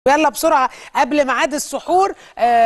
يلا بسرعة قبل ميعاد السحور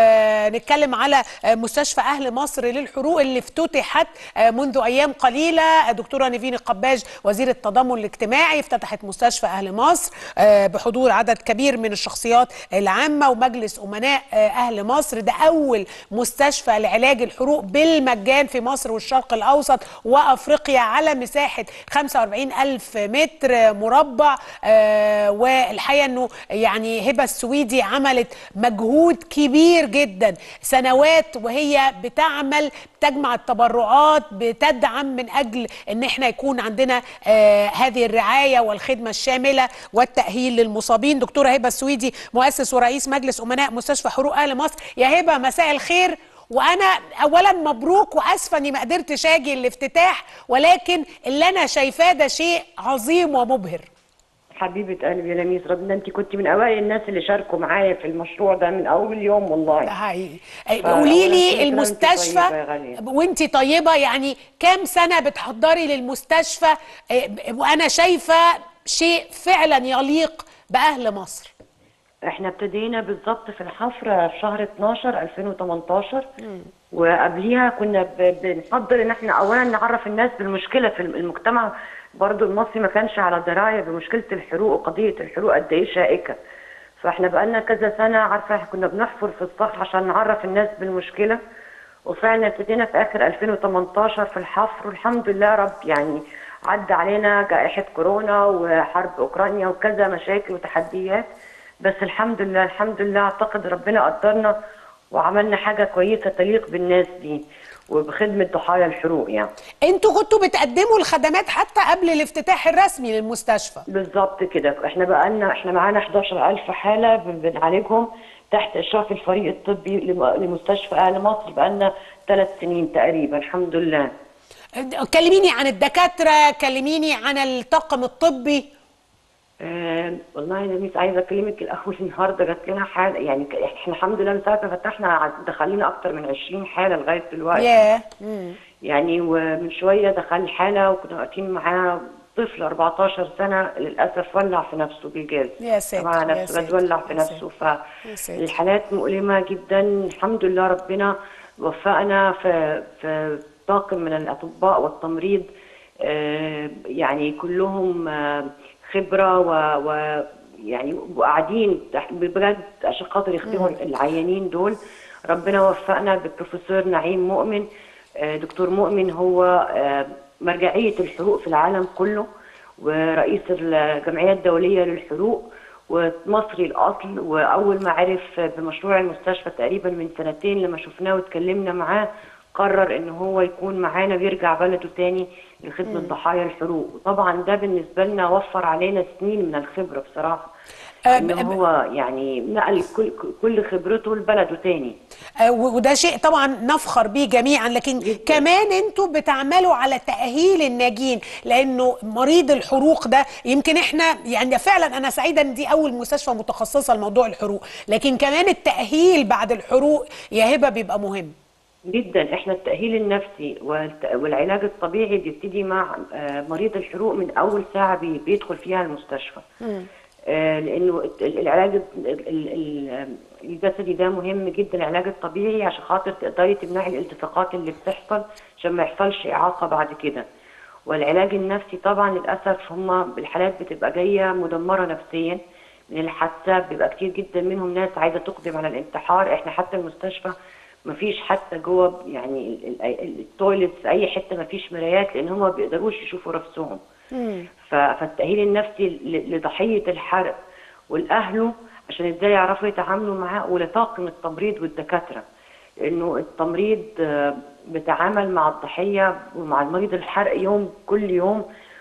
آه نتكلم على آه مستشفى أهل مصر للحروق اللي افتتحت آه منذ أيام قليلة دكتورة نيفين القباج وزير التضامن الاجتماعي افتتحت مستشفى أهل مصر آه بحضور عدد كبير من الشخصيات العامة ومجلس أمناء آه أهل مصر ده أول مستشفى لعلاج الحروق بالمجان في مصر والشرق الأوسط وأفريقيا على مساحة 45 ألف متر مربع آه والحقيقة أنه يعني هبة السويدي عملت مجهود كبير جدا سنوات وهي بتعمل تجمع التبرعات بتدعم من اجل ان احنا يكون عندنا آه هذه الرعايه والخدمه الشامله والتاهيل للمصابين دكتوره هبه السويدي مؤسس ورئيس مجلس امناء مستشفى حروق اهل مصر يا هبه مساء الخير وانا اولا مبروك واسفه اني ما قدرتش اجي الافتتاح ولكن اللي انا شايفاه ده شيء عظيم ومبهر حبيبة قلبي يا لميس ربنا انت كنت من اوائل الناس اللي شاركوا معايا في المشروع ده من اول يوم والله ده حقيقي قولي لي المستشفى وانت طيبه يعني كام سنه بتحضري للمستشفى وانا شايفه شيء فعلا يليق باهل مصر احنا ابتدينا بالظبط في الحفر في شهر 12 2018 م. وقبليها كنا بنحضر ان احنا اولا نعرف الناس بالمشكله في المجتمع برضو المصري ما كانش على درايه بمشكله الحروق وقضيه الحروق قد ايه شائكه فاحنا بقالنا كذا سنه عارفه كنا بنحفر في الصخر عشان نعرف الناس بالمشكله وفعلا ابتدينا في اخر 2018 في الحفر والحمد لله رب يعني عدى علينا جائحه كورونا وحرب اوكرانيا وكذا مشاكل وتحديات بس الحمد لله الحمد لله اعتقد ربنا قدرنا وعملنا حاجه كويسه تليق بالناس دي وبخدمه ضحايا الحروق يعني انتوا كنتوا بتقدموا الخدمات حتى قبل الافتتاح الرسمي للمستشفى بالظبط كده احنا بقى لنا احنا معانا 11000 حاله بنعالجهم تحت اشراف الفريق الطبي لمستشفى اهل مصر بقى لنا ثلاث سنين تقريبا الحمد لله كلميني عن الدكاتره كلميني عن الطاقم الطبي آه والله انا مش عايزه اكلمك الاول النهارده جات لنا حاله يعني احنا الحمد لله من ساعه ما فتحنا دخلنا اكتر من 20 حاله لغايه دلوقتي yeah. يعني ومن شويه دخل حاله وكنا واقفين معاه طفل 14 سنه للاسف ولع في نفسه بالجاز يا ساتر مع نفسه جد ولع في نفسه فالحالات مؤلمه جدا الحمد لله ربنا وفقنا في في طاقم من الاطباء والتمريض آه يعني كلهم آه خبره و, و يعني وقاعدين بجد عشان خاطر يخدموا العيانين دول ربنا وفقنا بالبروفيسور نعيم مؤمن دكتور مؤمن هو مرجعيه الحروق في العالم كله ورئيس الجمعيه الدوليه للحروق ومصري الاصل واول ما عرف بمشروع المستشفى تقريبا من سنتين لما شفناه واتكلمنا معاه قرر ان هو يكون معانا ويرجع بلده تاني لخدمه ضحايا الحروق وطبعا ده بالنسبه لنا وفر علينا سنين من الخبره بصراحه ان هو يعني نقل كل كل خبرته لبلده تاني وده شيء طبعا نفخر بيه جميعا لكن جدا. كمان انتوا بتعملوا على تاهيل الناجين لانه مريض الحروق ده يمكن احنا يعني فعلا انا سعيده ان دي اول مستشفى متخصصه لموضوع الحروق لكن كمان التاهيل بعد الحروق يا هبه بيبقى مهم جدا احنا التاهيل النفسي والعلاج الطبيعي بيبتدي مع مريض الحروق من اول ساعه بيدخل فيها المستشفى لانه العلاج الجسدي ده مهم جدا العلاج الطبيعي عشان خاطر تقدري تمنعي الالتصاقات اللي بتحصل عشان ما يحصلش اعاقه بعد كده والعلاج النفسي طبعا للاسف هم بالحالات بتبقى جايه مدمره نفسيا من الحادثه بيبقى كتير جدا منهم ناس عايزه تقدم على الانتحار احنا حتى المستشفى ما فيش حتى جوه يعني التويلت في اي حته ما فيش مرايات لان هم ما بيقدروش يشوفوا نفسهم فالتاهيل النفسي لضحيه الحرق والاهله عشان ازاي يعرفوا يتعاملوا معاه ولطاقم التمريض والدكاتره لانه التمريض بيتعامل مع الضحيه ومع المريض الحرق يوم كل يوم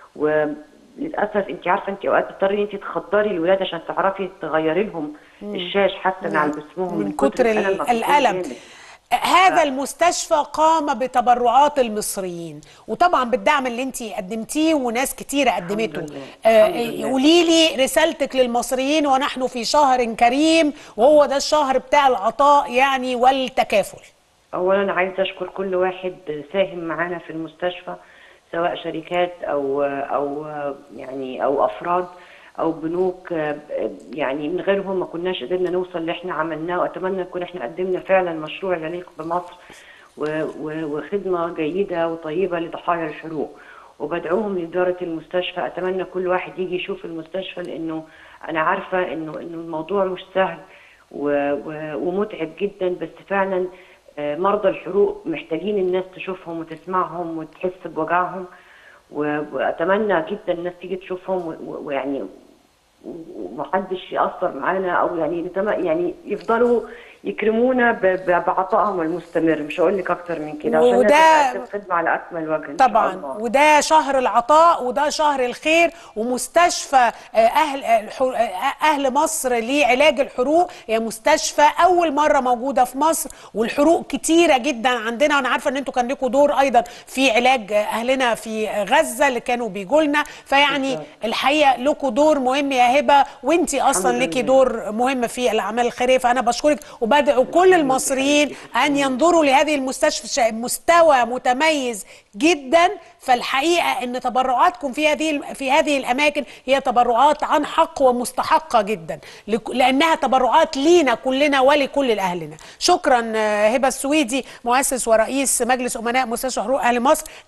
وللاسف انت عارفه انت اوقات بتضطري انت تخدري الولاد عشان تعرفي تغيري لهم الشاش حتى من على جسمهم من كتر الالم, الألم. هذا المستشفى قام بتبرعات المصريين وطبعا بالدعم اللي انت قدمتيه وناس كتيره قدمته قولي لي رسالتك للمصريين ونحن في شهر كريم وهو ده الشهر بتاع العطاء يعني والتكافل اولا عايزه اشكر كل واحد ساهم معانا في المستشفى سواء شركات او او يعني او افراد او بنوك آه، يعني من غيرهم ما كناش قدرنا نوصل اللي احنا عملناه واتمنى نكون احنا قدمنا فعلا مشروع يليق بمصر و- و- وخدمه جيده وطيبه لضحايا الحروق وبدعوهم لإدارة المستشفى أتمنى كل واحد يجي يشوف المستشفى لأنه أنا عارفة إنه إنه الموضوع مش سهل و- و- ومتعب جدا بس فعلا آه، مرضى الحروق محتاجين الناس تشوفهم وتسمعهم وتحس بوجعهم و- وأتمنى جدا الناس تيجي تشوفهم و- و- ويعني ومحدش يأثر معانا أو يعني نتم- يعني يفضلوا يكرمونا ب- ب- بعطائهم المستمر مش هقول لك أكتر من كده عشان وده- نقدم خدمة على أكمل وجه إن شاء طبعا الله. وده شهر العطاء وده شهر الخير ومستشفى آه، اهل الح- آه، اهل مصر لعلاج الحروق هي مستشفى اول مره موجوده في مصر والحروق كتيره جدا عندنا وانا عارفه ان انتوا كان لكم دور ايضا في علاج آه، اهلنا في غزه اللي كانوا بيجوا لنا فيعني بالظبط. الحقيقه لكم دور مهم يا هبه وانتي اصلا الحمد ليكي لله. دور مهم في الاعمال الخيريه فانا بشكرك وبدعو كل المصريين ان ينظروا لهذه المستشفى شا- مستوى متميز جدا فالحقيقه ان تبرعاتكم في هذه في هذه الاماكن هي تبرعات عن حق ومستحقه جدا لك- لانها تبرعات لينا كلنا ولكل اهلنا شكرا آه، هبه السويدي مؤسس ورئيس مجلس امناء مستشفى حروق اهل مصر